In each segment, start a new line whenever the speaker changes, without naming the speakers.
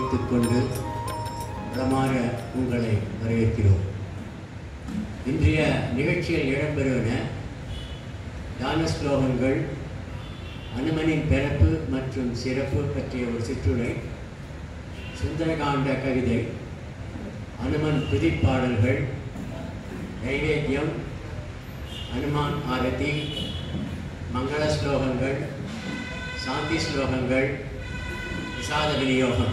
தெரிவித்துக் கொண்டு வளமான உங்களை வரவேற்கிறோம் இன்றைய நிகழ்ச்சியில் இடம்பெறுவன தான ஸ்லோகங்கள் அனுமனின் பிறப்பு மற்றும் சிறப்பு பற்றிய ஒரு சிற்றுரை சுந்தரகாண்ட கவிதை அனுமன் துதிப்பாடல்கள் நைவேத்தியம் அனுமான் ஆரதி மங்கள ஸ்லோகங்கள் சாந்தி ஸ்லோகங்கள் விசாத விநியோகம்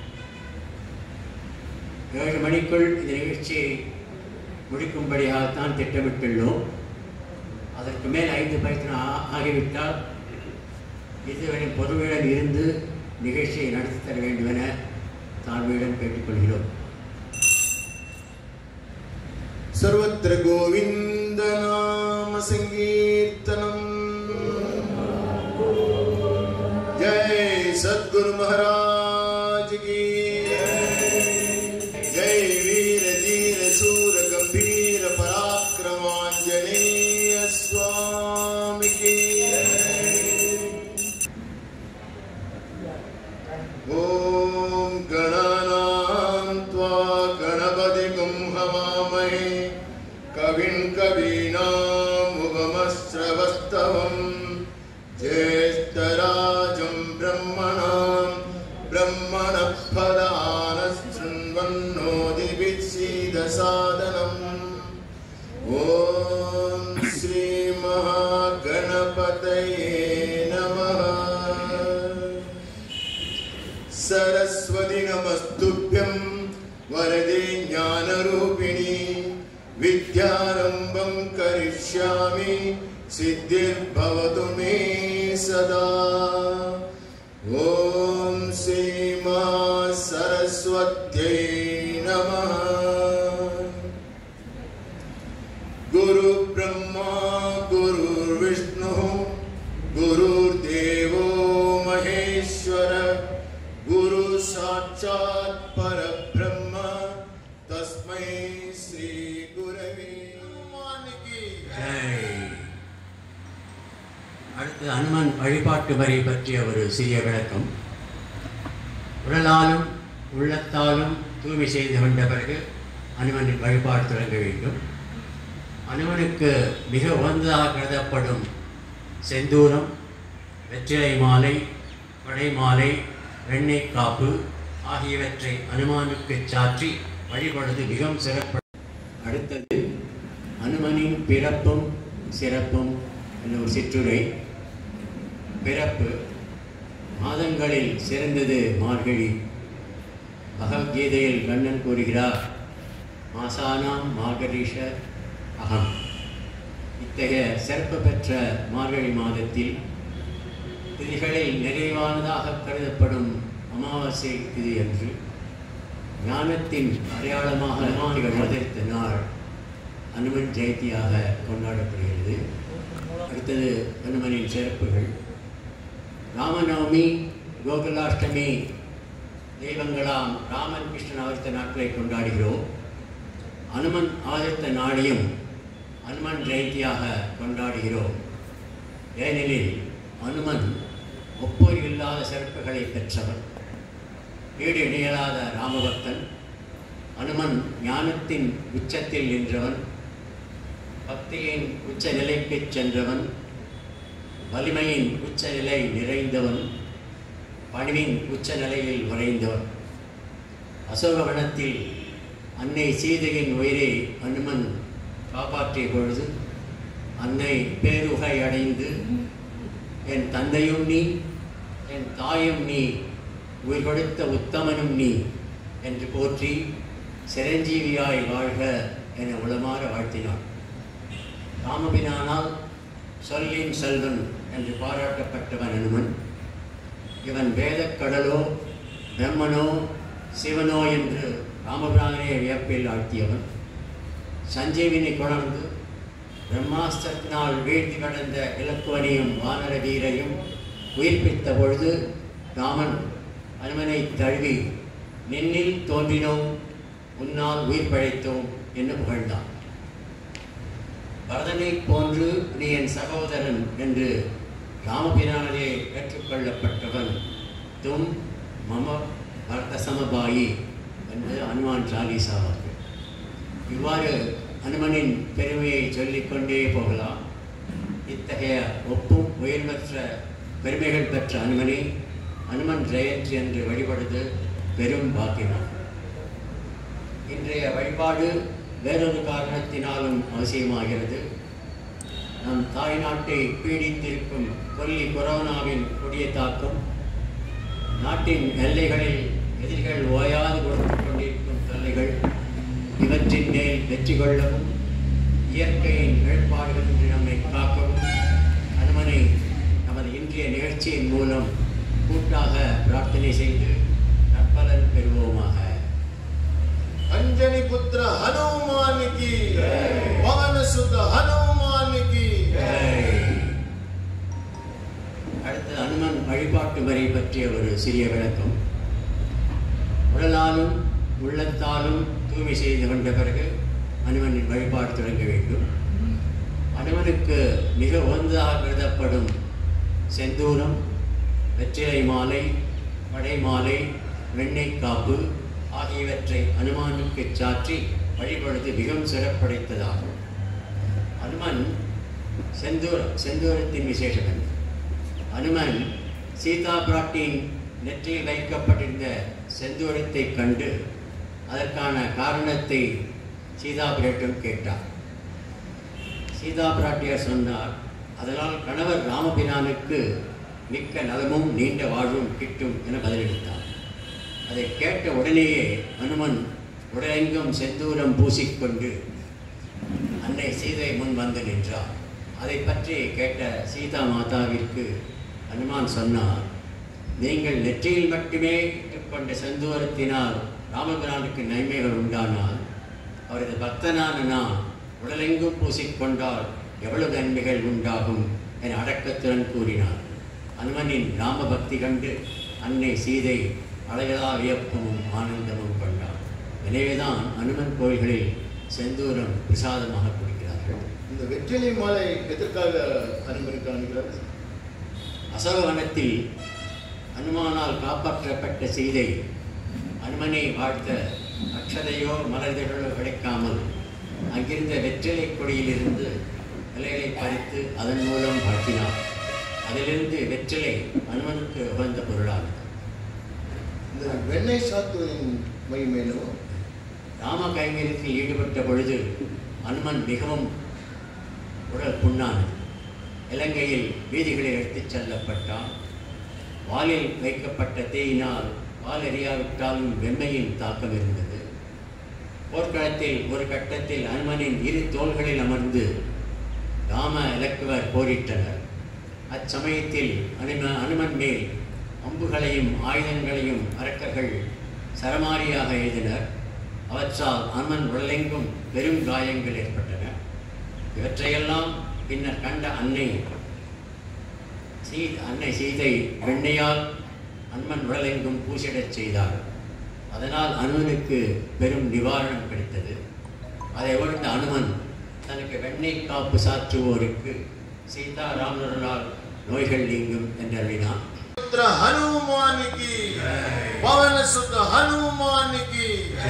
ஏழு மணிக்குள் இந்த நிகழ்ச்சியை முடிக்கும்படியாகத்தான் திட்டமிட்டுள்ளோம் அதற்கு மேல் ஐந்து பயிற்சி ஆகிவிட்டால் இதுவரை பொதுவிடம் இருந்து நிகழ்ச்சியை நடத்தி தர வேண்டும் என தாழ்மையிடம் கேட்டுக்கொள்கிறோம்
सर्वत्र गोविन्दनामसङ्कीर्तनम् जय सद्गुरु महाराज की जय वीर धीर सूर गंभीर पराक्रमाञ्जनेय स्वामी की ॐ गणानां त्वा गणपतिगुं हवामहे कविं कवीनामुगमश्रवस्तवम् ज्येष्ठराजं ब्रह्मणां ब्रह्मणफलानशृण्वन्नोदिवित्सीदसादनम् ॐ श्रीमहागणपतये नमः सरस्वति नमस्तुभ्यं वरदे ज्ञानरूपिणी विद्यारम्भं करिष्यामि सिद्धिर्भवतु मे सदा ॐ श्रीमा सरस्वत्यै नमः गुरुब्रह्मा गुरुर्विष्णुः गुरुर्देवो महेश्वर गुरु साक्षात् परब्रह्म तस्मै श्री गुरवे
ஜெய். அடுத்து அனுமன் வழிபாட்டு வரி பற்றிய ஒரு சிறிய விளக்கம் உடலாலும் உள்ளத்தாலும் தூய்மை செய்து கொண்ட பிறகு அனுமனின் வழிபாடு தொடங்க வேண்டும் அனுமனுக்கு மிக உகந்ததாக கருதப்படும் செந்தூரம் வெற்றிலை மாலை படை மாலை வெண்ணெய் காப்பு ஆகியவற்றை அனுமானுக்கு சாற்றி வழிபடுவது மிகவும் சிறப்பு அடுத்தது அனுமனின் பிறப்பும் சிறப்பும் என்ற ஒரு சிற்றுரை பிறப்பு மாதங்களில் சிறந்தது மார்கழி பகவத்கீதையில் கண்ணன் கூறுகிறார் மாசானாம் மார்கரீஷ அகம் இத்தகைய சிறப்பு பெற்ற மார்கழி மாதத்தில் திதிகளில் நிறைவானதாக கருதப்படும் அமாவாசை திதி என்று ஞானத்தின் அடையாளமாக அனுமானிகள் அவதரித்த நாள் அனுமன் ஜெயந்தியாக கொண்டாடப்படுகிறது அடுத்தது அனுமனின் சிறப்புகள் ராமநவமி கோகுலாஷ்டமி தெய்வங்களாம் ராமன் கிருஷ்ணன் அவர்த்த நாட்களை கொண்டாடுகிறோம் அனுமன் ஆதித்த நாளையும் அனுமன் ஜெயந்தியாக கொண்டாடுகிறோம் ஏனெனில் அனுமன் ஒப்போர் இல்லாத சிறப்புகளை பெற்றவன் ஈடு இணையலாத ராமபக்தன் அனுமன் ஞானத்தின் உச்சத்தில் நின்றவன் பக்தியின் உச்ச நிலைக்குச் சென்றவன் வலிமையின் உச்ச நிலை நிறைந்தவன் பணிவின் உச்ச நிலையில் உறைந்தவன் அசோகவனத்தில் அன்னை சீதையின் உயிரை அனுமன் காப்பாற்றிய பொழுது அன்னை பேருகை அடைந்து என் தந்தையும் நீ என் தாயும் நீ உயிர் கொடுத்த உத்தமனும் நீ என்று போற்றி சிரஞ்சீவியாய் வாழ்க என உளமாற வாழ்த்தினான் ராமபினானால் சொல்லின் செல்வன் என்று பாராட்டப்பட்டவன் அனுமன் இவன் வேதக் கடலோ பிரம்மனோ சிவனோ என்று ராமபிரானே வியப்பில் ஆழ்த்தியவன் சஞ்சீவினி கொணர்ந்து பிரம்மாஸ்திரத்தினால் வீழ்த்தி கடந்த இலக்குவனையும் வானர வீரையும் உயிர்ப்பித்த பொழுது ராமன் அனுமனை தழுவி நின்னில் தோன்றினோம் உன்னால் உயிர் பிழைத்தோம் என்று புகழ்ந்தான் பரதனைப் போன்று நீ என் சகோதரன் என்று ராமபிரானே ஏற்றுக்கொள்ளப்பட்டவன் தும் மம பரதசம ராமபாயி என்பது அனுமான் சாலிசாவார்கள் இவ்வாறு அனுமனின் பெருமையை சொல்லிக்கொண்டே போகலாம் இத்தகைய ஒப்பும் உயர்வற்ற பெருமைகள் பெற்ற அனுமனை அனுமன் ஜெயந்தி என்று வழிபடுவது பெரும் பாக்கியமாகும் இன்றைய வழிபாடு வேறொரு காரணத்தினாலும் அவசியமாகிறது நம் தாய்நாட்டை பீடித்திருக்கும் கொல்லி கொரோனாவின் கொடிய தாக்கம் நாட்டின் எல்லைகளில் எதிரிகள் ஓயாது கொடுத்து கொண்டிருக்கும் தொல்லைகள் இவற்றின் மேல் வெற்றி கொள்ளவும் இயற்கையின் நிகழ்பாடுகளின்றி நம்மை காக்கவும் அனுமனை நமது இன்றைய நிகழ்ச்சியின் மூலம் கூட்டாக பிரார்த்தனை செய்து நற்பலன் பெறுவோமாக
अंजनी पुत्र हनुमान की पवन सुत हनुमान की
அடுத்து அனுமன் வழிபாட்டு முறை பற்றிய ஒரு சிறிய விளக்கம் உடலாலும் உள்ளத்தாலும் தூய்மை செய்து கொண்ட பிறகு அனுமனின் வழிபாடு தொடங்க வேண்டும் அனுமனுக்கு மிக உகந்ததாக கருதப்படும் செந்தூரம் வெற்றிலை மாலை வடை மாலை வெண்ணெய் காப்பு ஆகியவற்றை அனுமானுக்கு சாற்றி வழிபடுவது மிகவும் சிறப்படைத்ததாகும் அனுமன் செந்தூர செந்தூரத்தின் விசேஷகன் அனுமன் சீதா பிராட்டியின் நெற்றியில் வைக்கப்பட்டிருந்த செந்தூரத்தை கண்டு அதற்கான காரணத்தை சீதா பிராட்டியம் கேட்டார் சீதா பிராட்டியார் சொன்னார் அதனால் கணவர் ராமபிரானுக்கு மிக்க நலமும் நீண்ட வாழ்வும் கிட்டும் என பதிலளித்தார் அதை கேட்ட உடனேயே அனுமன் உடலெங்கும் செந்தூரம் பூசிக்கொண்டு அன்னை சீதை முன் வந்து நின்றார் அதை பற்றி கேட்ட சீதா மாதாவிற்கு அனுமான் சொன்னார் நீங்கள் நெற்றியில் மட்டுமே இட்டுக்கொண்ட செந்தூரத்தினால் ராமபிரானுக்கு நன்மைகள் உண்டானால் அவரது பக்தனான நான் உடலெங்கும் பூசிக்கொண்டால் எவ்வளவு நன்மைகள் உண்டாகும் என அடக்கத்துடன் கூறினார் அனுமனின் ராம பக்தி கண்டு அன்னை சீதை அளவிலா வியப்பமும் ஆனந்தமும் கொண்டார் எனவேதான் அனுமன் கோயில்களில் செந்தூரம் பிரசாதமாக கொடுக்கிறார்கள்
இந்த வெற்றிலை மாலை எதற்காக அனுமனுக்கு அனுகிறார்
அசோகவனத்தில் அனுமானால் காப்பாற்றப்பட்ட சீதை அனுமனை வாழ்த்த அக்ஷதையோ மலர்களோ கிடைக்காமல் அங்கிருந்த வெற்றிலை கொடியிலிருந்து இலைகளை பறித்து அதன் மூலம் வாழ்த்தினார் அதிலிருந்து வெற்றிலை அனுமனுக்கு உகந்த பொருளானது
இந்த வெண்ணெய் சாத்துவதின் மகிமேனோ
ராம கைங்கரியத்தில் ஈடுபட்ட பொழுது அனுமன் மிகவும் உடல் புண்ணானது இலங்கையில் வீதிகளில் எடுத்துச் செல்லப்பட்டான் வாலில் வைக்கப்பட்ட தேயினால் வால் எறியாவிட்டாலும் வெம்மையின் தாக்கம் இருந்தது போர்க்களத்தில் ஒரு கட்டத்தில் அனுமனின் இரு தோள்களில் அமர்ந்து ராம இலக்குவர் போரிட்டனர் அச்சமயத்தில் அனும அனுமன் மேல் அம்புகளையும் ஆயுதங்களையும் அரக்கர்கள் சரமாரியாக எழுதினர் அவற்றால் அனுமன் உடலெங்கும் பெரும் காயங்கள் ஏற்பட்டன இவற்றையெல்லாம் பின்னர் கண்ட அன்னை சீ அன்னை சீதை வெண்ணையால் அனுமன் உடலெங்கும் பூசிடச் செய்தார் அதனால் அனுமனுக்கு பெரும் நிவாரணம் கிடைத்தது அதை உணர்ந்த அனுமன் தனக்கு வெண்ணெய் காப்பு சாற்றுவோருக்கு சீதா ராமனருளால் நோய்கள் நீங்கும் என்றறினான்
पुत्र हनुमान की पवन सुत हनुमान की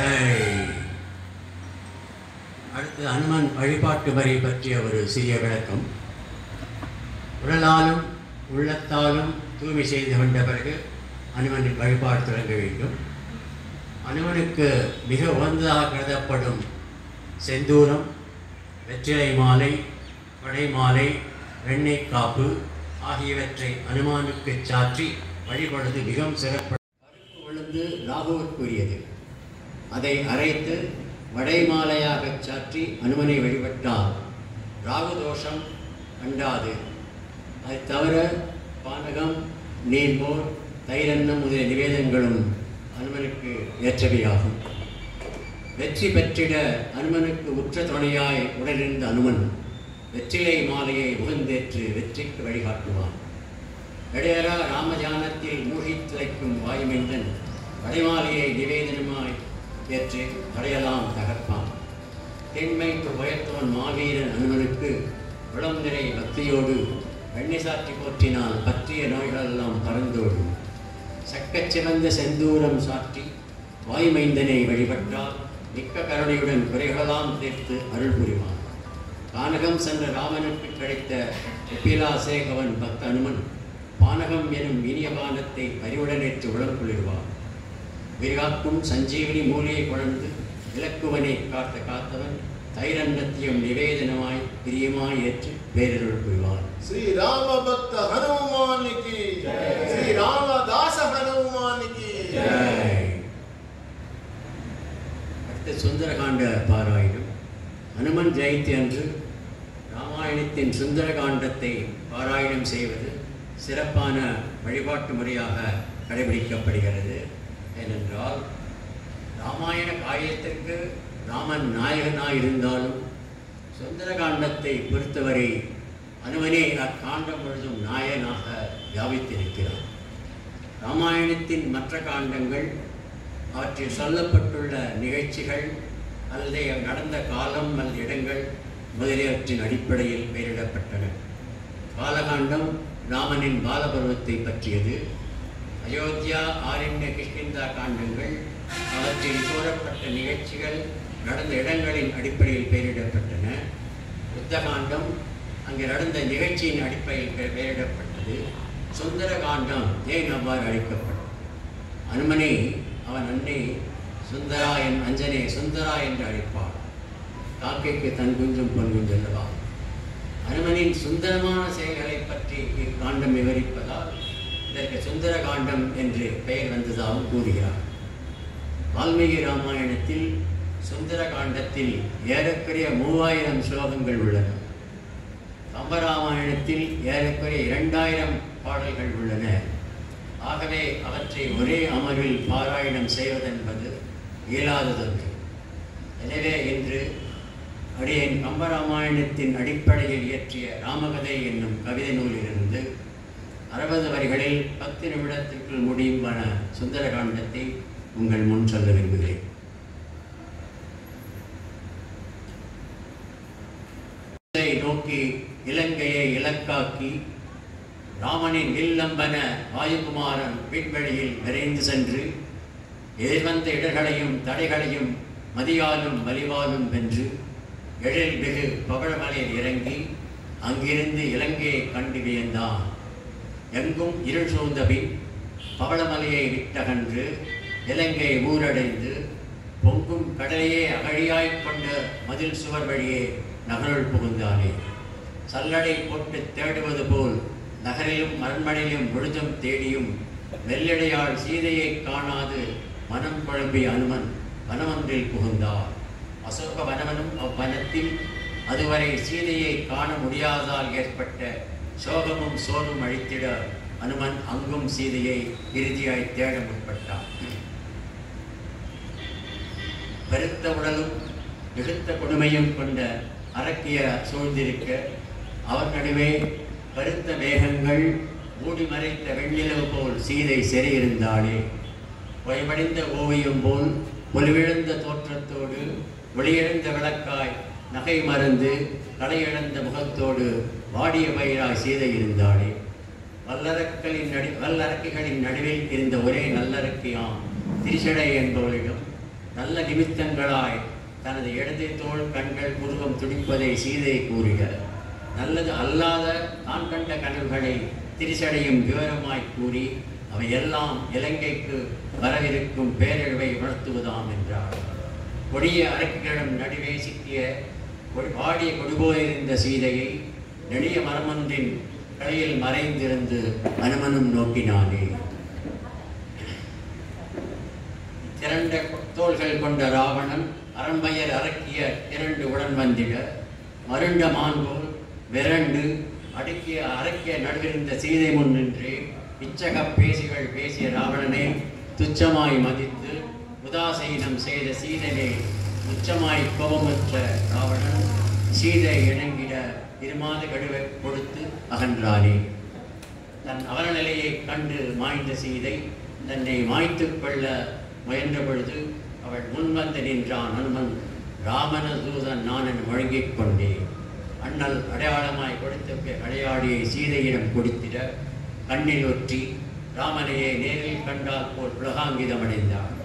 அடுத்து அனுமன் வழிபாட்டு முறை பற்றிய ஒரு சிறிய விளக்கம் உடலாலும் உள்ளத்தாலும் தூய்மை செய்து கொண்ட பிறகு அனுமனின் வழிபாடு தொடங்க வேண்டும் அனுமனுக்கு மிக உகந்ததாக கருதப்படும் செந்தூரம் வெற்றிலை மாலை படை மாலை வெண்ணெய் காப்பு ஆகியவற்றை அனுமானுக்கு சாற்றி வழிபடுவது மிகவும் சிறப்பு கருப்பு உளுந்து ராகுவுக்குரியது அதை அரைத்து வடை மாலையாகச் சாற்றி அனுமனை வழிபட்டால் ராகு தோஷம் அண்டாது அது தவிர பானகம் நீர்மோர் தைரன்னம் முதலிய நிவேதங்களும் அனுமனுக்கு ஏற்றவையாகும் வெற்றி பெற்றிட அனுமனுக்கு உற்ற துணையாய் உடனிருந்த அனுமன் வெற்றிலை மாலையை உகந்தேற்று வெற்றிக்கு வழிகாட்டுவான் இடையரா ராமஜானத்தில் மூழ்கித் திளைக்கும் வாயுமென்றன் வடைமாலையை நிவேதனமாய் ஏற்று தடையெல்லாம் தகர்ப்பான் தென்மைக்கு உயர்த்தவன் மாவீரன் அனுமனுக்கு உளம் நிறை பக்தியோடு வெண்ணெய் சாற்றி போற்றினால் பற்றிய நோய்களெல்லாம் பறந்தோடும் சக்கச் சிவந்த செந்தூரம் சாற்றி வாயுமைந்தனை வழிபட்டால் மிக்க கருணையுடன் குறைகளெல்லாம் தீர்த்து அருள் புரிவான் கானகம் சென்ற ராமனுக்கு கிடைத்த ஒப்பிலாசேகவன் பக்த அனுமன் பானகம் எனும் இனிய பானத்தை பரிவுடனேற்று உளம் குளிர்வான் விரிகாக்கும் சஞ்சீவனி மூலையை கொணர்ந்து இலக்குவனை காத்த காத்தவன் தைரன்னத்தியம் நிவேதனமாய் பிரியமாய் ஏற்று பேரருள் புரிவான்
श्री राम भक्त हनुमान की श्री रामदास हनुमान की
ஜெய். அடுத்து சுந்தரகாண்ட பாராயணம் அனுமன் ஜெயந்தி அன்று ராமாயணத்தின் சுந்தரகாண்டத்தை பாராயணம் செய்வது சிறப்பான வழிபாட்டு முறையாக கடைபிடிக்கப்படுகிறது ஏனென்றால் ராமாயண காரியத்திற்கு ராமன் நாயகனாய் இருந்தாலும் சுந்தரகாண்டத்தை பொறுத்தவரை அனுமனே அக்காண்டம் முழுதும் நாயகனாக வியாபித்திருக்கிறார் ராமாயணத்தின் மற்ற காண்டங்கள் அவற்றில் சொல்லப்பட்டுள்ள நிகழ்ச்சிகள் அல்லது நடந்த காலம் அல்லது இடங்கள் முதலியவற்றின் அடிப்படையில் பெயரிடப்பட்டன பாலகாண்டம் ராமனின் பாலபருவத்தை பற்றியது அயோத்தியா ஆரண்ய கிஷ்கிந்தா காண்டங்கள் அவற்றில் கூறப்பட்ட நிகழ்ச்சிகள் நடந்த இடங்களின் அடிப்படையில் பெயரிடப்பட்டன யுத்தகாண்டம் அங்கே நடந்த நிகழ்ச்சியின் அடிப்படையில் பெ- பெயரிடப்பட்டது சுந்தர காண்டம் ஏன் அவ்வாறு அழைக்கப்பட்டது அனுமனை அவன் அன்னை சுந்தரா என் அஞ்சனே சுந்தரா என்று அழைப்பாள் காக்கைக்கு தன் குஞ்சும் பொன் குஞ்சல்லவா அனுமனின் சுந்தரமான செயல்களை பற்றி இக்காண்டம் விவரிப்பதால் இதற்கு சுந்தர காண்டம் என்று பெயர் வந்ததாகவும் கூறுகிறார் வால்மீகி ராமாயணத்தில் சுந்தர காண்டத்தில் ஏறக்குறைய மூவாயிரம் ஸ்லோகங்கள் உள்ளன கம்பராமாயணத்தில் ஏறக்குறைய இரண்டாயிரம் பாடல்கள் உள்ளன ஆகவே அவற்றை ஒரே அமர்வில் பாராயணம் செய்வதென்பது இயலாததொன்று எனவே இன்று அடியேன் கம்பராமாயணத்தின் அடிப்படையில் இயற்றிய ராமகதை என்னும் கவிதை நூலிலிருந்து அறுபது வரிகளில் பத்து நிமிடத்திற்குள் முடியுமான சுந்தரகாண்டத்தை உங்கள் முன் சொல்ல விரும்புகிறேன் இலங்கை நோக்கி இலங்கையை இலக்காக்கி ராமனின் வில்லம்பன வாயுகுமாரன் விண்வெளியில் விரைந்து சென்று எதிர்வந்த இடர்களையும் தடைகளையும் மதியாலும் வலிவாலும் வென்று எழில் வெகு பவழமலையில் இறங்கி அங்கிருந்து இலங்கையை கண்டு வியந்தான் எங்கும் இருள் சூழ்ந்த பின் பவளமலையை விட்டகன்று இலங்கை ஊரடைந்து பொங்கும் கடலையே அகழியாய்க் கொண்ட மதில் சுவர் வழியே நகருள் புகுந்தானே சல்லடை போட்டு தேடுவது போல் நகரிலும் அரண்மனையிலும் முழுதும் தேடியும் வெள்ளடையாள் சீதையை காணாது மனம் குழம்பிய அனுமன் வனமொன்றில் புகுந்தார் அசோக வனவனும் அவ்வனத்தில் அதுவரை சீதையை காண முடியாததால் ஏற்பட்ட சோகமும் சோர்வும் அழித்திட அனுமன் அங்கும் சீதையை இறுதியாய் தேட முற்பட்டான் பெருத்த உடலும் மிகுந்த கொடுமையும் கொண்ட அரக்கியர் சூழ்ந்திருக்க அவர் நடுவே பருத்த மேகங்கள் மூடி மறைத்த வெண்ணிலவு போல் சீதை சிறையிருந்தாளே பொய்மடிந்த ஓவியம் போல் ஒளிவிழந்த தோற்றத்தோடு ஒளியிழந்த விளக்காய் நகை மறந்து கலையிழந்த முகத்தோடு வாடிய பயிராய் சீதை இருந்தாளே வல்லரக்களின் நடு வல்லரக்கிகளின் நடுவில் இருந்த ஒரே நல்லரக்கியாம் திரிசடை என்பவளிடம் நல்ல நிமித்தங்களாய் தனது இடது தோள் கண்கள் உருவம் துடிப்பதை சீதை கூறுக நல்லது அல்லாத தான் கண்ட கனவுகளை திரிசடையும் விவரமாய் கூறி அவை எல்லாம் இலங்கைக்கு வரவிருக்கும் பேரழிவை உணர்த்துவதாம் என்றார் கொடிய அரக்கிகளிடம் நடுவே சிக்கிய கொ- வாடிய கொடுபோயிருந்த சீதையை நெடிய மரமொன்றின் கடையில் மறைந்திருந்து அனுமனும் நோக்கினானே திரண்ட தோள்கள் கொண்ட ராவணன் அரண்மயர் அரக்கிய இரண்டு உடன் வந்திட மருண்ட மான்போல் விரண்டு அடுக்கிய அரக்கிய நடுவிருந்த சீதை முன் நின்று இச்சக பேசிகள் பேசிய ராவணனை துச்சமாய் மதித்து உதாசீனம் செய்த சீதனை உச்சமாய் கோபமுற்ற ராவணன் சீதை இணங்கிட இருமாத கடுவை கொடுத்து அகன்றானே தன் அவலநிலையை கண்டு மாய்ந்த சீதை தன்னை மாய்த்துக் கொள்ள முயன்ற பொழுது அவள் முன்வந்து நின்றான் அனுமன் ராமன தூதன் நான் என முழங்கிக் கொண்டேன் அண்ணல் அடையாளமாய் கொடுத்த விளையாடியை சீதையிடம் கொடுத்திட கண்ணில் ஒற்றி ராமனையே நேரில் கண்டால் போல் புலகாங்கிதம் அடைந்தார்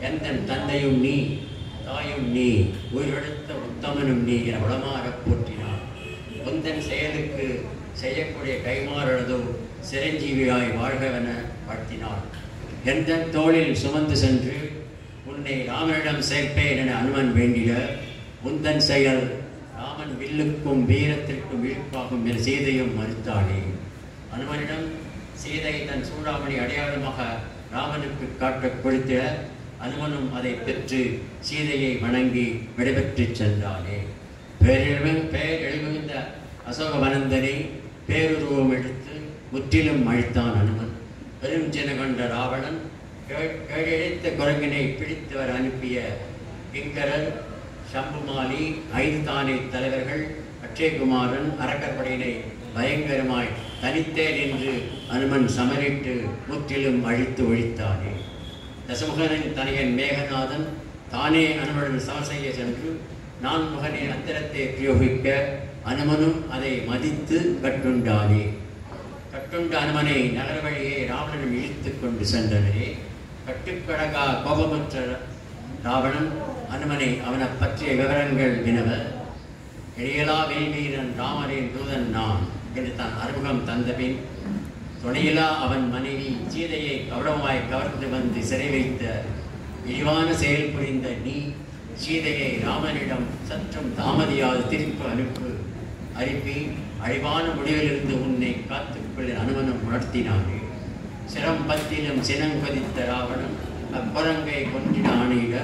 எந்தன் தந்தையும் நீ தாயும் நீ உயிரெழுத்த உத்தமனும் நீ என வளமாறப் போற்றினான் உந்தன் செயலுக்கு செய்யக்கூடிய கைமாறதோ சிரஞ்சீவியாய் வாழ்கவென வாழ்த்தினாள் எந்த தோளில் சுமந்து சென்று உன்னை ராமனிடம் சேர்ப்பேன் என அனுமன் வேண்டிட உந்தன் செயல் ராமன் வில்லுக்கும் வீரத்திற்கும் விழுப்பாகும் என சீதையும் மறுத்தாளே அனுமனிடம் சீதை தன் சூடாமணி அடையாளமாக ராமனுக்கு காட்டக் கொடுத்திட அனுமனும் அதை பெற்று சீதையை வணங்கி விடைபெற்றுச் சென்றானே பேரெழுமி பேர் எழுமிந்த அசோகவனந்தனை பேருருவம் எடுத்து முற்றிலும் அழித்தான் அனுமன் பெருஞ்சின கண்ட ராவணன் கே- கேழழித்த குரங்கினை பிடித்தவர் அனுப்பிய கிங்கரர் சம்புமாலி ஐந்தானை தலைவர்கள் அக்ஷயகுமாரன் அரக்கற்படையினை பயங்கரமாய் தனித்தே நின்று அனுமன் சமரிட்டு முற்றிலும் அழித்து ஒழித்தானே தசமுகனின் தனையன் மேகநாதன் தானே அனுமனுடன் சம செய்ய சென்று நான் முகனின் அத்திரத்தை பிரயோகிக்க அனுமனும் அதை மதித்து கட்டுண்டானே கட்டுண்ட அனுமனை நகர வழியே ராவணனும் இழுத்துக் கொண்டு சென்றனரே கட்டுக்கடகா கோபமற்ற ராவணன் அனுமனை அவனை பற்றிய விவரங்கள் வினவ எளியலா வேல்வீரன் ராமரின் தூதன் நான் என்று தான் அறிமுகம் தந்தபின் துணையிலா அவன் மனைவி சீதையை கௌரவமாய் கவர்ந்து வந்து சிறை வைத்த இழிவான செயல் புரிந்த நீ சீதையை ராமனிடம் சற்றும் தாமதியாது திருப்பி அனுப்பு அனுப்பி அழிவான முடிவிலிருந்து உன்னை காத்துக்கொள்ள அனுமனம் உணர்த்தினானே சிரம் பத்திலும் சினங்கொதித்த ராவணன் அக்குரங்கை கொன்றிட ஆணையிட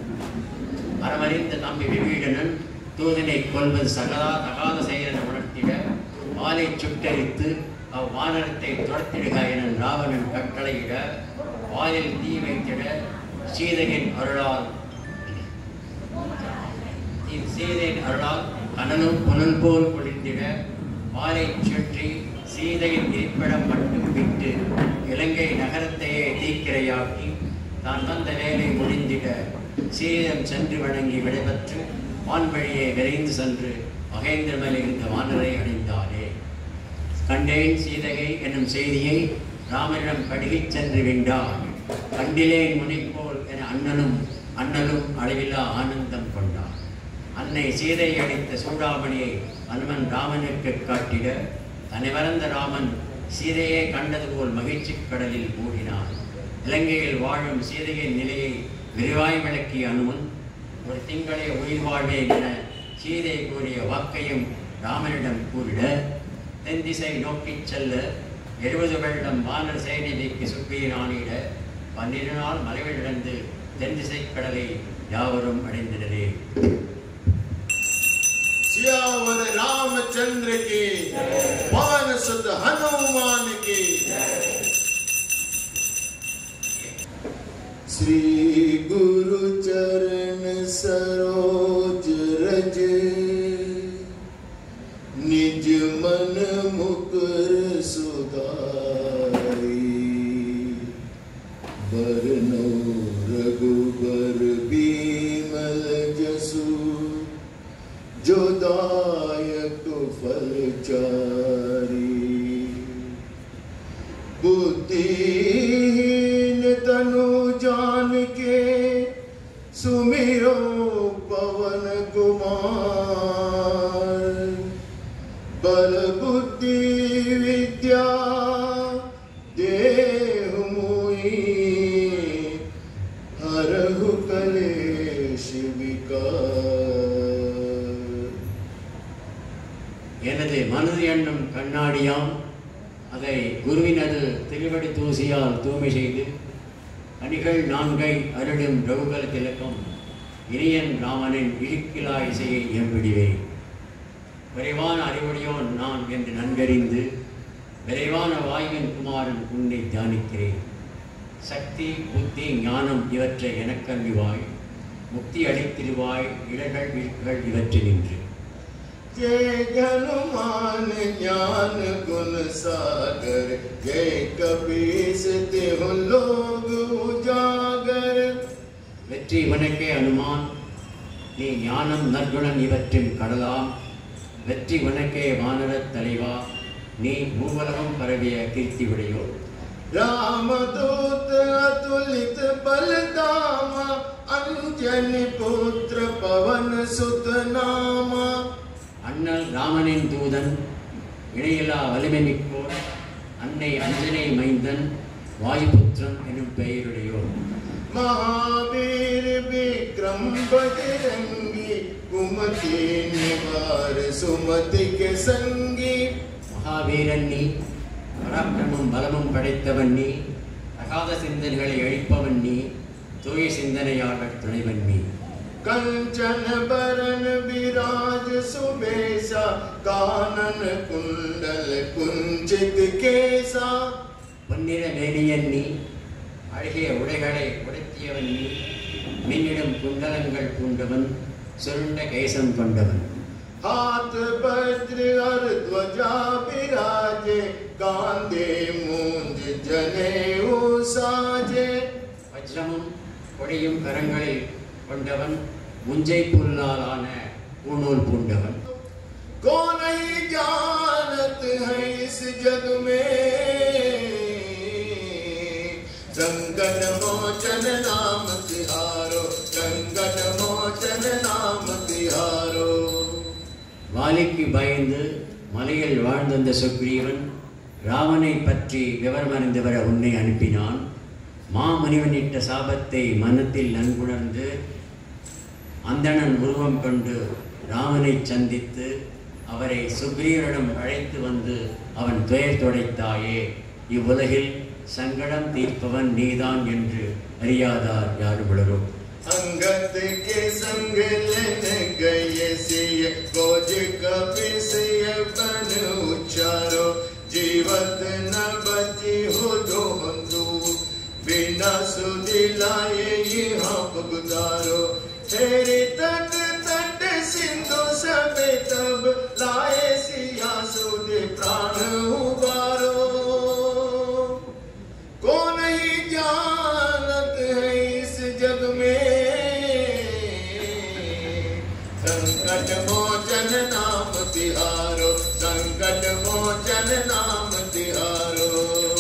அறமறிந்த தம்பி விபீடனன் தூதனை கொல்வது சகதா தகாத செயல் என உணர்த்திட வாளை சுட்டரித்து அவ்வானரத்தை துரத்திடுக என ராவணன் கட்டளையிட வாளில் தீ வைத்திட சீதையின் அருளால் இ- சீதையின் அருளால் கனலும் புனல் போல் பொழிந்திட வாளை சுற்றி சீதையின் இருப்பிடம் மட்டும் விட்டு இலங்கை நகரத்தையே தீக்கிரையாக்கி தான் வந்த வேலை முடிந்திட சீதம் சென்று வணங்கி விடைபெற்று வான்வழியே விரைந்து சென்று மகேந்திரமலை இருந்த வானரை அடைந்தானே கண்டேன் சீதையை என்னும் செய்தியை ராமனிடம் கடுகிச் சென்று விண்டான் கண்டிலேன் முனைப்போல் என அண்ணனும் அண்ணலும் அளவில்லா ஆனந்தம் கொண்டான் அன்னை சீதை அடித்த சூடாமணியை அனுமன் ராமனுக்கு காட்டிட தன்னை மறந்த ராமன் சீதையை கண்டது போல் மகிழ்ச்சிக் கடலில் மூடினான் இலங்கையில் வாழும் சீதையின் நிலையை விரிவாய் விளக்கிய அனுமன் ஒரு திங்களே உயிர் வாழ்வேன் என சீதை கூறிய வாக்கையும் ராமனிடம் கூறிட தென் திசை நோக்கிச் செல்ல எழுபது வெள்ளம் வானர் சேனைக்கு சுப்பியின் ஆணையிட பன்னிரு நாள் மலைவிழந்து தென் திசை கடலை யாவரும் அடைந்தனரே
सियावर रामचंद्र की पवन सुत हनुमान की श्री गुरु चरण सरोज रज निज मन मुकर सुधारी बरनो रघुबर बीमल जसु जो दायक फलचारी बुद्धिहीन तनु जान के सुमिरो पवन कुमार बल बुद्धि विद्या देहु मुई हरहु कलेश विकार
எனது மனது எண்ணம் கண்ணாடியாம் அதை குருவினது திருவடி தூசியால் தூய்மை செய்து அணிகள் நான்கை அருளும் ரகுகல திலக்கம் இனியன் ராமனின் இழுக்கிலா இசையை எம்பிடுவேன் விரைவான அறிவுடையோன் நான் என்று நன்கறிந்து விரைவான வாயுவின் குமாரன் உன்னை தியானிக்கிறேன் சக்தி புத்தி ஞானம் இவற்றை எனக்கல்விவாய் முக்தி அளித்திருவாய் இடர்கள் விழுக்கள் இவற்றில் நின்று
जय हनुमान ज्ञान गुण सागर जय कपीस तिहु लोग उजागर
வெற்றி உனக்கே அனுமான் நீ ஞானம் நற்குணம் இவற்றின் கடலாம் வெற்றி உனக்கே வானரத் தலைவா நீ மூவலகம் பரவிய கீர்த்தி உடையோர்
राम दूत अतुलित बल धामा अंजनी पुत्र पवन सुत नामा
அண்ணல் ராமனின் தூதன் இணையில்லா வலிமை மிக்கோர் அன்னை அஞ்சனை மைந்தன் வாயுபுத்திரன் எனும் பெயருடையோர்
महावीर विक्रम बजरंगी कुमति निवार सुमति के संगी
மகாவீரன் நீ பராக்கிரமும் பலமும் படைத்தவன் நீ அகாத சிந்தனைகளை அழிப்பவன் நீ தூய சிந்தனையாளர் துணைவன் நீ
कंचन बरन विराज सुबेसा कानन कुंडल कुंजित केसा
பொன்னிற மேனியன் நீ அழகிய உடைகளை உடுத்தியவன் நீ மின்னிடும் குண்டலங்கள் பூண்டவன் சுருண்ட கேசம் கொண்டவன்
हाथ वज्र और ध्वजा विराजे कांधे मूंज जने साजे
வஜ்ரமும் கொடியும் கரங்களில் கொண்டவன் முஞ்சை புல்லாலான பூணூல் பூண்டவன்
को नहीं जानत है इस जग में संकट मोचन नाम तिहारो संकट मोचन नाम तिहारो
வாலிக்கு பயந்து மலையில் வாழ்ந்த அந்த சுக்ரீவன் ராவனை பற்றி விவரம் அறிந்து வர உன்னை அனுப்பினான் மாமுனிவனிட்ட சாபத்தை மனத்தில் நன்குணர்ந்து அந்தணன் உருவம் கொண்டு ராமனை சந்தித்து அவரை சுக்ரீவனிடம் அழைத்து வந்து அவன் துயர் துடைத்தாயே இவ்வுலகில் சங்கடம் தீர்ப்பவன் நீதான் என்று அறியாதார் யாருமிடரோ
अंगद के संग लेने गए सिय गोज कपिसिय बन उच्चारो जीवत न बची हो दो बंधु बिना सुदिलाए यहाँ गुजारो तेरी तट तट सिंधु सबे तब लाए सिया सुद प्राण उबारो को नहीं जानत है इस जग में संकट मोचन नाम तिहारो संकट मोचन नाम तिहारो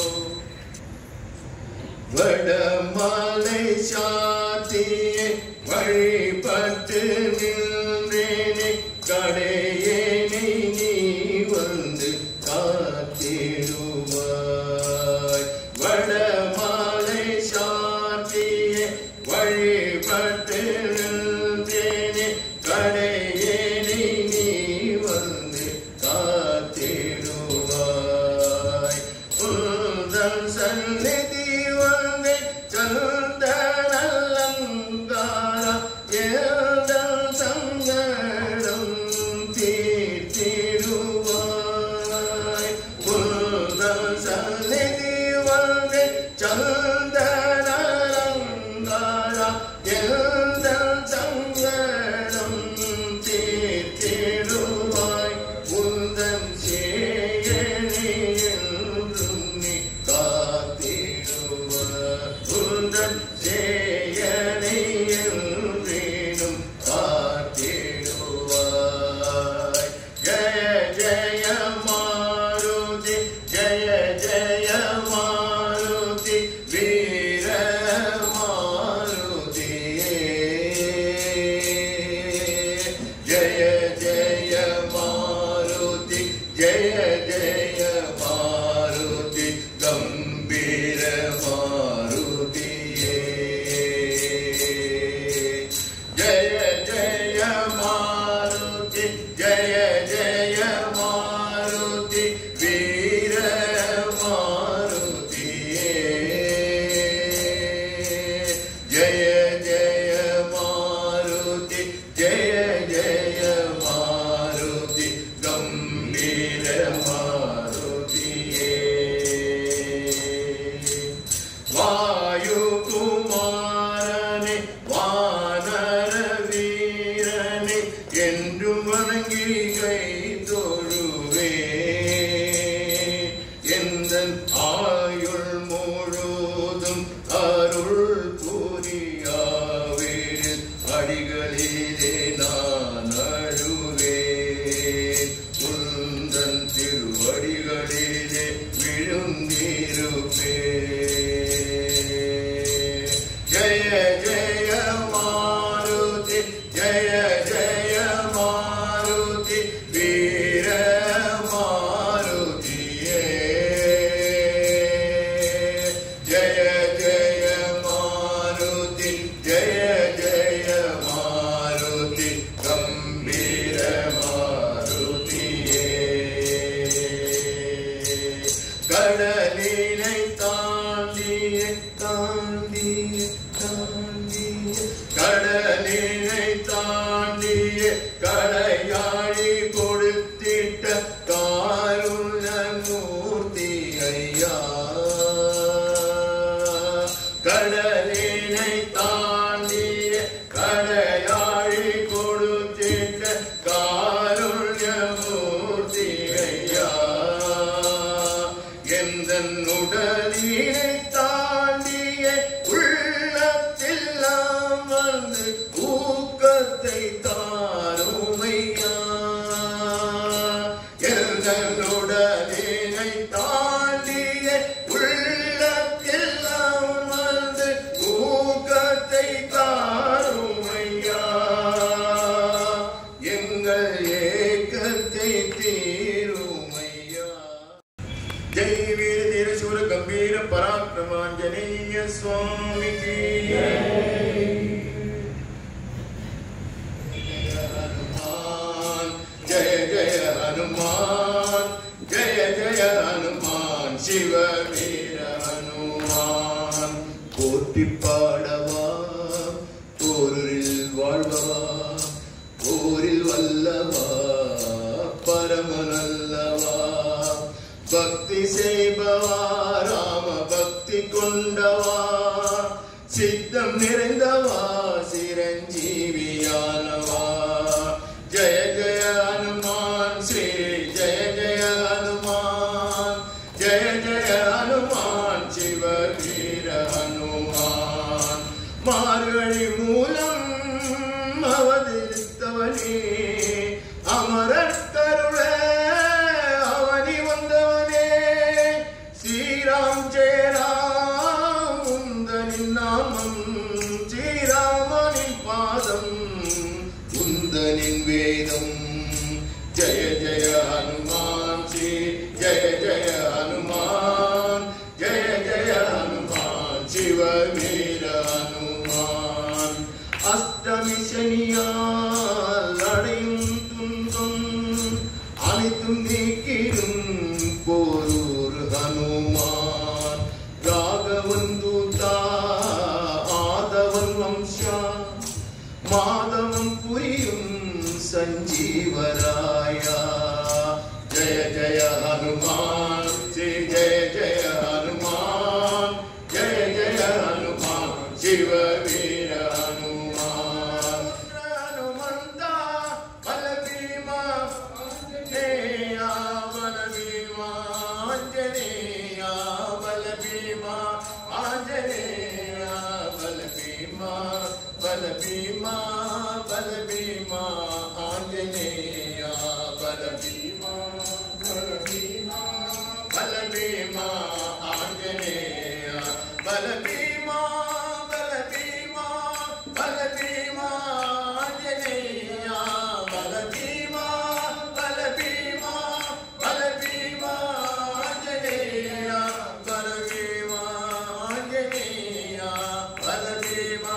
வடமாலை சாத்தியே வழிபட்டு நின்றேனே கடையேனை நீ வந்து காத்திடுவாய் வடமாலை சாத்தியே வழிபட்டு நின்றேனே கடையேனை நீ வந்து காத்திடுவாய் உந்தன் சந்நிதி வந்து சந்தனலங்கார ஏதல் சங்கடம் தீர்த்திடுவாய் உந்தன் சந்நிதி வந்து சந்தனலங்கார ஏதல் சங்கடம் தீர்த்திடுவாய் உந்தன் சேயனியென்றும் நீ காத்திடுவாய் உந்தன் சேயனியென்றேனும் காத்திடுவாய் ஜய ஜய மாருதி ஜய ஜய மாருதி வீர மாருதி ஜய ஜய மாருதி ஜய ஜய மாருதி கம்பீர மாருதியே ஜய ஜய மாருதி ஜய ஜய மாருதி வீர மாருதியே ஜய ஜய மாருதி ஜய ஜய மாருதி கம்பீர மாருதியே வாயு குமாரனே வானர வீரனே என்று வணங்கி கை தொழுவே எந்த ஆயுள் முழுதும் அருள் புரியாவிடு அடிகளிலே நான் அழுவேன் உந்தன் திருவடிகளிலே விழுந்திருப்பேன் ஜய ஜய மா நிறைந்தவா சிரஞ்சீவியானவா ஜெய ஜெய ஹனுமான் ஸ்ரீ ஜெய ஜெய ஹனுமான் ஜெய ஜெய ஹனுமான் சிவ வீர ஹனுமான் மார்கழி மூலம் அவதரித்தவனே அமரர் கருள அவனி வந்தவனே ஸ்ரீராம் ஜெயராம் உந்தனின் நாமம் ஸ்ரீராமனின் பாதம் உந்தனின் வேதம் ஜெய ஜெய ஹனுமான் ஸ்ரீ ஜெய ஜெய ஹனுமான் ஜெய ஜெய ஹனுமான் சிவ வீர ஹனுமான் அஷ்டமி சனியால் அடையும் துன்பம் அனைத்தும் நீக்கிடும் போரூர் ஹனுமான் ராகவன் தூதா ஆதவன் வம்சா மாதவம் புரியும் சஞ்சீவராயா ஜெய ஜெய ஹனுமான் ஸ்ரீ ஜெய ஜெய ஹனுமான் ஜெய ஜெய ஹனுமான் சிவ வீர ஹனுமான் ஹனுமந்தா பலபீமா ஆஞ்சநேயா பலபீமா ஆஞ்சநேயா பலபீமா ஆஞ்சநேயா பலபீமா பலபீமா பலபீமா ஆஞ்சநேயா பலபீமா பலபீமா பலபீமா ஆஞ்சநேயா பலபீமா பலபீமா பலபீமா ஆஞ்சநேயா பலபீமா பலபீமா பலபீமா ஆஞ்சநேயா பலபீமா ஆஞ்சநேயா பலபீமா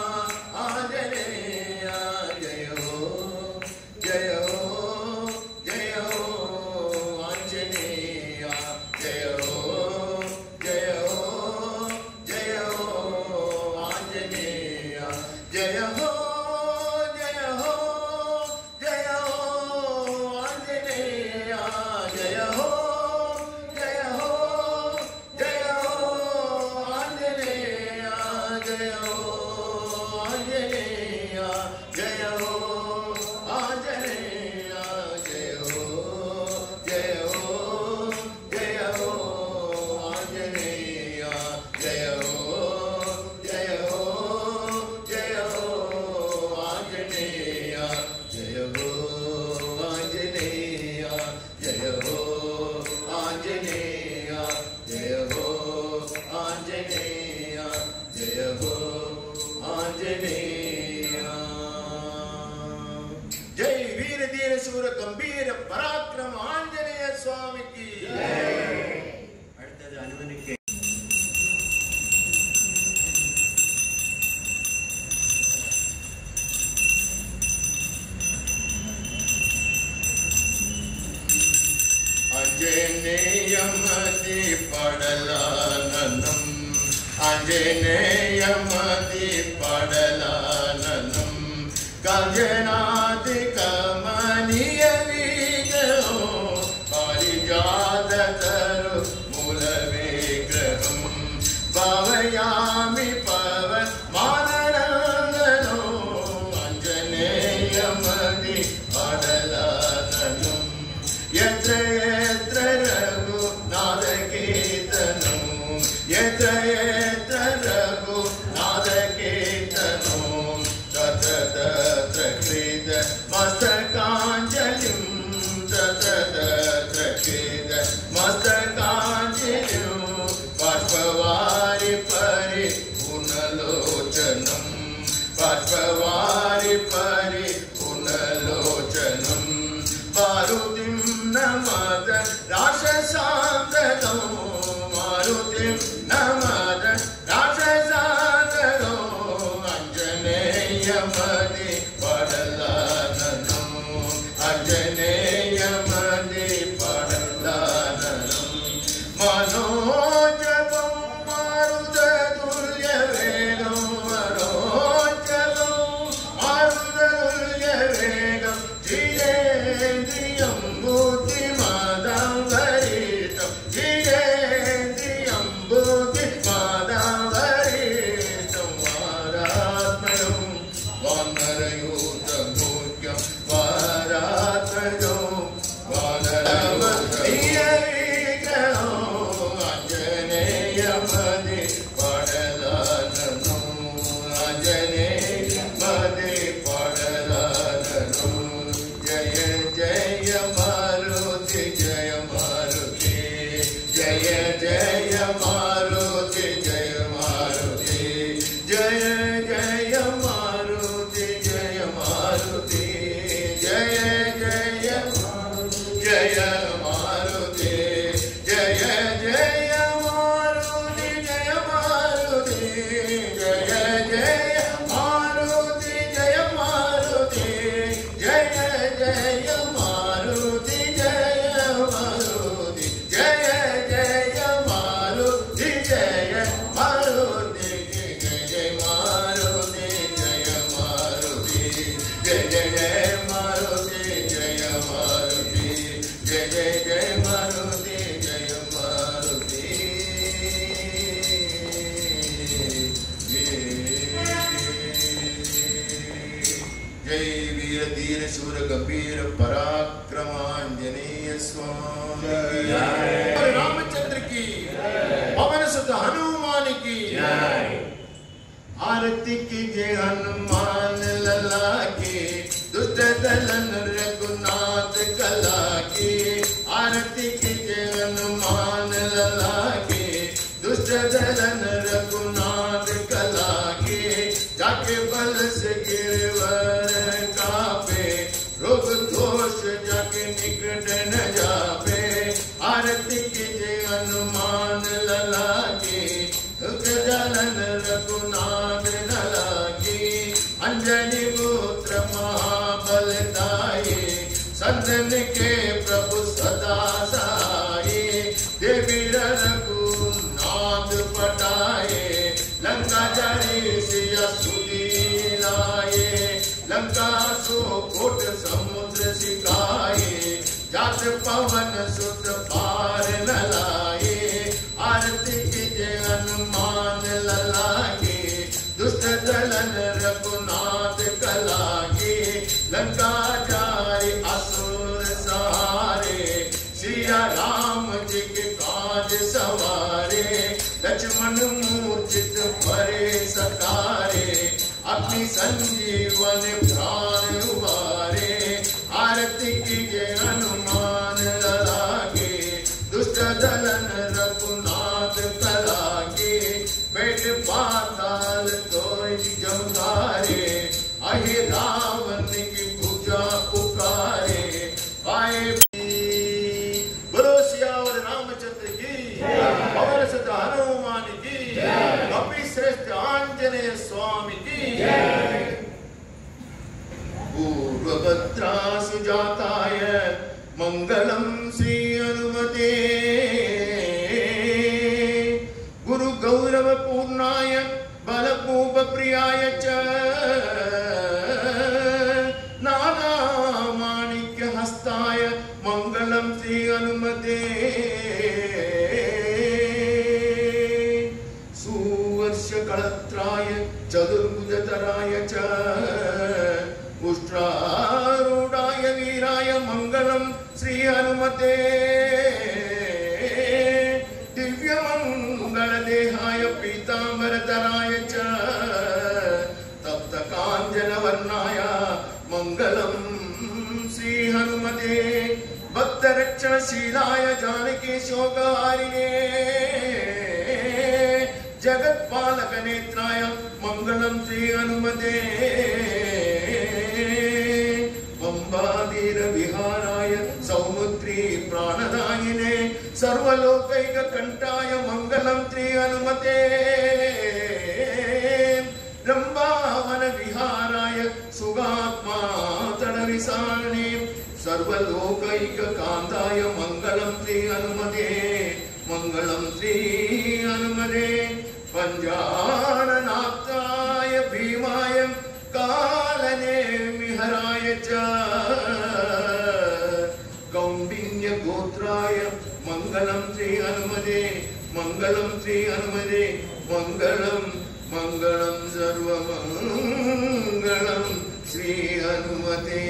ஆஞ்சநேயா ஜெய ஹோ ஜெய ஹோ ஜெய ஹோ ஆஞ்சநேயா ஜெய ஹோ ஜெய ஹோ ஜெய ஹோ ஆஞ்சநேயா ஜெய ஹோ ஜெய ஹோ ஜெய ஹோ ஆஞ்சநேயா ஜெய ஹோ ஜெய ஹோ ஜெய ஹோ ஆஞ்சநேயா ஜெய ஹோ ஆஞ்சநேயா ஜெய ஹோ ஆஞ்சநேயா ஜெய ஹோ ஜெய ஹோ ஜெய ஹோ ஆஞ்சநேயா ஜெய ஹோ ஜெய ஹோ ஜெய ஹோ ஆஞ்சநேயா ஜெய ஹோ ஆஞ்சநேயா ஜெய ஹோ ஆஞ்சநேயா ஜெய ஹோ ஆஞ்சநேயா ஜெய ஹோ ஆஞ்சநேயா ஜெய் வீர தீர சூர கம்பீர பராக்கிரம ஆஞ்சநேய சுவாமிக்கு
அடுத்தது அனுமதிக்கு
அஞ்சனேயமதி படலானனம் அஞ்சனேயமதி படலானனம் கஜனாதி கமனிய வீகோ பாரிஜாத தரு மூல விக்கிரகம் பவயாமி பவ மானரங்கனோ அஞ்சனேயமதி படலானனம் यत्र यत्र रघुनाथकीर्तनो यत्र यत्र रघुनाथकीर्तनो तत्र तत्र कृत मस्तकाञ्जलिं तत्र तत्र कृत मस्तकाञ्जलिं बाष्पवारि परि पुनलोचनं बाष्पवारि परि पुनलोचनं मारुतिं नमद राक्षसान्तनो मारुतिं नमद राक्षसान्तनो अञ्जनेयमदि पडलाननो अञ्जनेयमदि पडलाननं मनोजपं मारुततुल्यवेगं मनोजपं मारुततुल्यवेगं जितेन्द्रियं बुद्धिमदं वरिष्ठं जितेन्द्रियं बुद्धिमदं वरिष्ठं जय जय जय मारुति जय मारुति जय जय जय मारुति जय मारुति जय वीर धीर शूर गंभीर पराक्रमांजनेय स्वामी
जय।
और रामचंद्र की पवन सुत हनुमान की आरती कीजिए हनुमान लला के दुष्ट दलन रघुनाथ कला के आरती कीजिए हनुमान लला के दुष्ट दलन रघुनाथ कला के जाके बल से गिरवर कापे रोग दोष जाके निकट न जापे आरती कीजिए हनुमान लला के दुख जलन रघुनाथ न लागे अंजनी पुत्र महाबलदाये संतन के प्रभु सदा सहाये देवी रघुनाथ पटाए लंका जरी सिया सुदी लाए लंका सो कोट समुद्र सिकाए जात पवन सुत पार न लाए आरती कीजिए हनुमान ललागे दुष्ट दलन रघुनाथ कलागे लंका जाए असुर सहारे सिया राम जी के काज सवारे लक्ष्मण मूर्छित भरे सतारे अपनी संजीवन प्राण उबारे आरती कीजिए हनुमान ललागे दुष्ट दलन रघुनाथ कलागे बैठ पाताल तोय जमदारे अहि रावण की पूजा पुकारे आए बोलो सियावर रामचंद्र की पवन सुत हनुमान की कपि श्रेष्ठ आंजनेय स्वामी की पूर्वभद्रा सुजाताय मङ्गलं श्री हनुमते गुरु गौरव पूर्णाय बलपूप प्रियाय च नानामाणिक्य हस्ताय मङ्गलं श्री हनुमते सुवर्षकळत्राय चतुर्भुजतराय च उष्ट्रारूढाय वीराय मङ्गलं श्री हनुमते दिव्यमङ्गलदेहाय पीताम्बरधराय च तप्तकाञ्जनवर्णाय मङ्गलं श्री हनुमते भक्तरक्षणशीलाय जानकी शोकहारिणे जगत्पालकनेत्राय मङ्गलं श्री हनुमते पम्बादीरविहाराय सौमुद्री प्राणदायिने सर्वलोकैककण्ठाय मङ्गलं श्री हनुमते रम्बावनविहाराय सुगात्मा तडविसारणे सर्वलोकैककान्ताय मङ्गलं श्री हनुमते मङ्गलं श्री हनुमते पञ्जाननाथाय भीमाय कालनेमिहराय च कौण्डिन्यगोत्राय मङ्गलं श्री हनुमते मङ्गलं श्री हनुमते मङ्गलं मङ्गलं सर्वमङ्गलं श्री हनुमते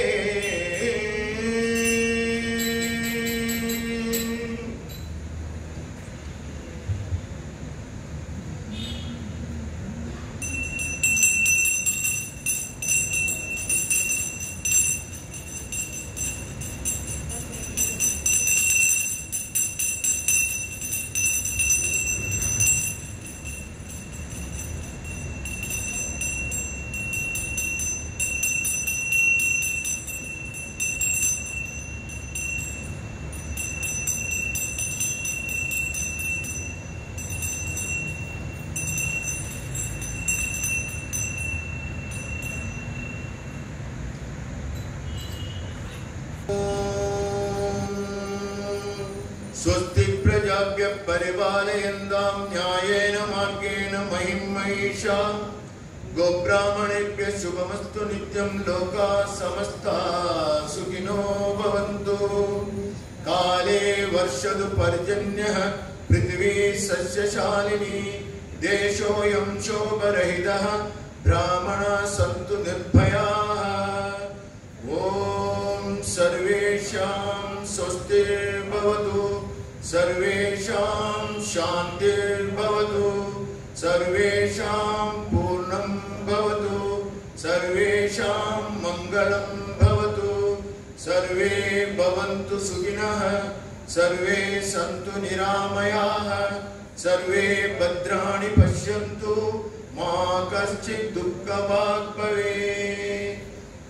स्वस्ति प्रजाभ्य परिपालयन्तां न्यायेन मार्गेण महिं महिषा गोब्राह्मणेभ्यः शुभमस्तु नित्यं लोकाः समस्ता सुखिनो भवन्तु काले वर्षतु पर्जन्यः पृथिवी सस्यशालिनी देशोऽयं शोभरहितः ब्राह्मणाः सन्तु निर्भयाः ॐ सर्वेषां स्वस्तिर्भवतु सर्वेषां शान्तिर्भवतु सर्वेषां पूर्णं भवतु सर्वेषां मङ्गलं भवतु सर्वे भवन्तु सुखिनः सर्वे सन्तु निरामयाः सर्वे भद्राणि पश्यन्तु मा कश्चित् दुःखभाग् भवेत्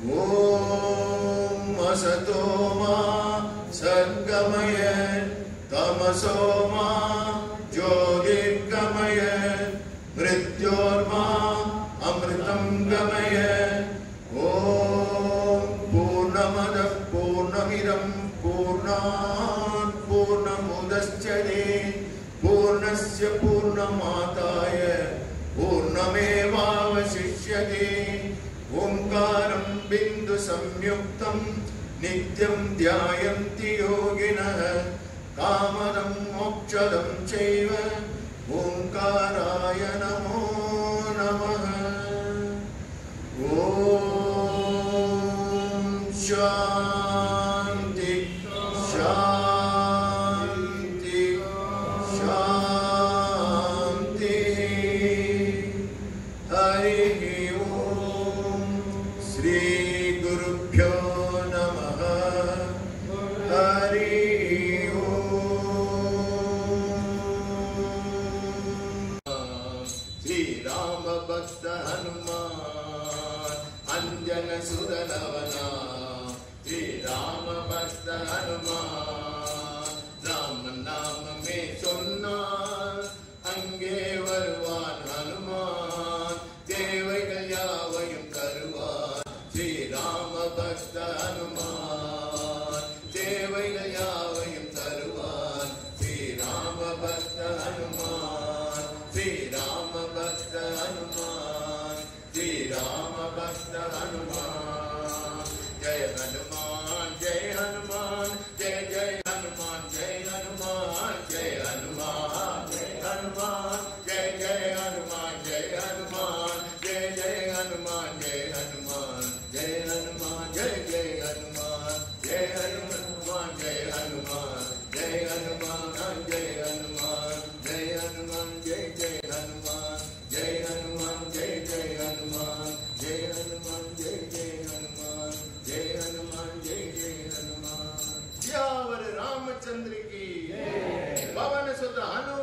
ॐ असतो मा सद्गमय तमसो मा ज्योतिर्गमय मृत्योर्मा अमृतं गमय ॐ पूर्णमदः पूर्णमिदं पूर्णात् पूर्णमुदश्चते पूर्णस्य पूर्णमाताय पूर्णमेवावशिष्यते ओङ्कारं बिन्दुसंयुक्तं नित्यं ध्यायन्ति योगिनः कामदं मोक्षदं चैव ओङ्काराय नमो नमः ॐ शान्ति शान्ति शान्तिः हरिः ॐ श्रीगुरुभ्यो नमः हरिः ॐ श्रीरामभक्त हनुमान् अञ्जन सुदलवना श्रीरामभक्त हनुमान् राम नाम में சொன்னான் அங்கே வருவான் ஹனுமான் தேவைகள் யாவையும் தருவான் ஸ்ரீராம பக்த ஹனுமான் தேவைகள் யாவையும் தருவான் ஸ்ரீராம பக்த ஹனுமான் ஸ்ரீராம பக்த ஹனுமான் ஸ்ரீராம பக்த ஹனுமான் ஜெய ஹனுமான் ஜெய ஹனுமான் ஜெய ஜெய ஹனுமான் ஜெய ஹனுமான் ஜெய ஹனுமான் ஜெய ஹனுமான் ஜெய ஜெய ஹனுமான் ஜெய ஹனுமான் ஜெய ஜெய ஹனுமான் ஜெய ஹனுமான் ஜெய ஹனுமான் ஜெய ஜெய ஹனுமான் ஜெய ஹனுமான் ஜெய ஹனுமான் ஜெய ஹனுமான் ஜெய ஹனுமான் ஜெய ஹனுமான் ஜெய ஜெய ஹனுமான் ஜெய ஹனுமான் ஜெய ஜெய ஹனுமான் ஜெய ஹனுமான் ஜெய ஜெய ஹனுமான் ஜெய ஹனுமான் ஜெய ஜெய ஹனுமான் யாவர் ராமச்சந்திர की पवन सुत हनुमान